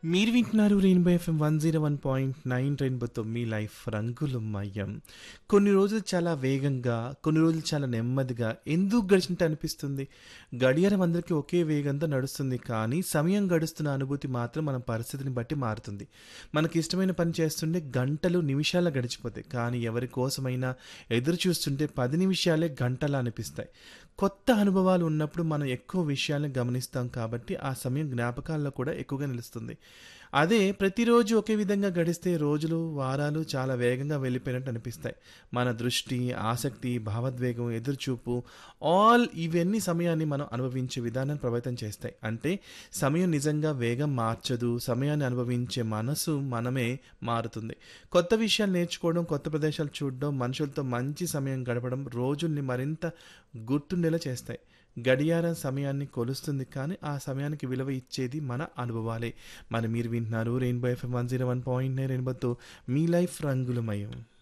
మీరు వింటున్నారు Rainbow FM one zero one point nine రెయిన్బోతో మీ లైఫ్ రంగులు మయం కొన్ని రోజులు చాలా వేగంగా కొన్ని రోజులు చాలా నెమ్మదిగా ఎందుకు గడిచినట్టు అనిపిస్తుంది గడియారం అందరికీ ఒకే వేగంతో నడుస్తుంది కానీ సమయం గడుస్తున్న అనుభూతి మాత్రం మన పరిస్థితిని బట్టి మారుతుంది మనకి ఇష్టమైన పని చేస్తుంటే గంటలు నిమిషాల గడిచిపోతాయి కానీ ఎవరి కోసమైనా ఎదురు చూస్తుంటే పది నిమిషాలే గంటలా అనిపిస్తాయి కొత్త అనుభవాలు ఉన్నప్పుడు మనం ఎక్కువ విషయాలను గమనిస్తాం కాబట్టి ఆ సమయం జ్ఞాపకాల్లో కూడా ఎక్కువగా నిలుస్తుంది అదే ప్రతిరోజు ఒకే విధంగా గడిస్తే రోజులు వారాలు చాలా వేగంగా వెళ్ళిపోయినట్టు అనిపిస్తాయి మన దృష్టి ఆసక్తి భావోద్వేగం ఎదురుచూపు ఆల్ ఇవన్నీ సమయాన్ని మనం అనుభవించే విధానాన్ని ప్రభావితం చేస్తాయి అంటే సమయం నిజంగా వేగం మార్చదు సమయాన్ని అనుభవించే మనసు మనమే మారుతుంది కొత్త విషయాలు నేర్చుకోవడం కొత్త ప్రదేశాలు చూడడం మనుషులతో మంచి సమయం గడపడం రోజుల్ని మరింత గుర్తుండేలా చేస్తాయి గడియారం సమయాన్ని కొలుస్తుంది కానీ ఆ సమయానికి విలువ ఇచ్చేది మన అనుభవాలే మరి మీరు వింటున్నారు Rainbow FM one zero one point nine రెయిన్బోతో మీ లైఫ్ రంగులమయం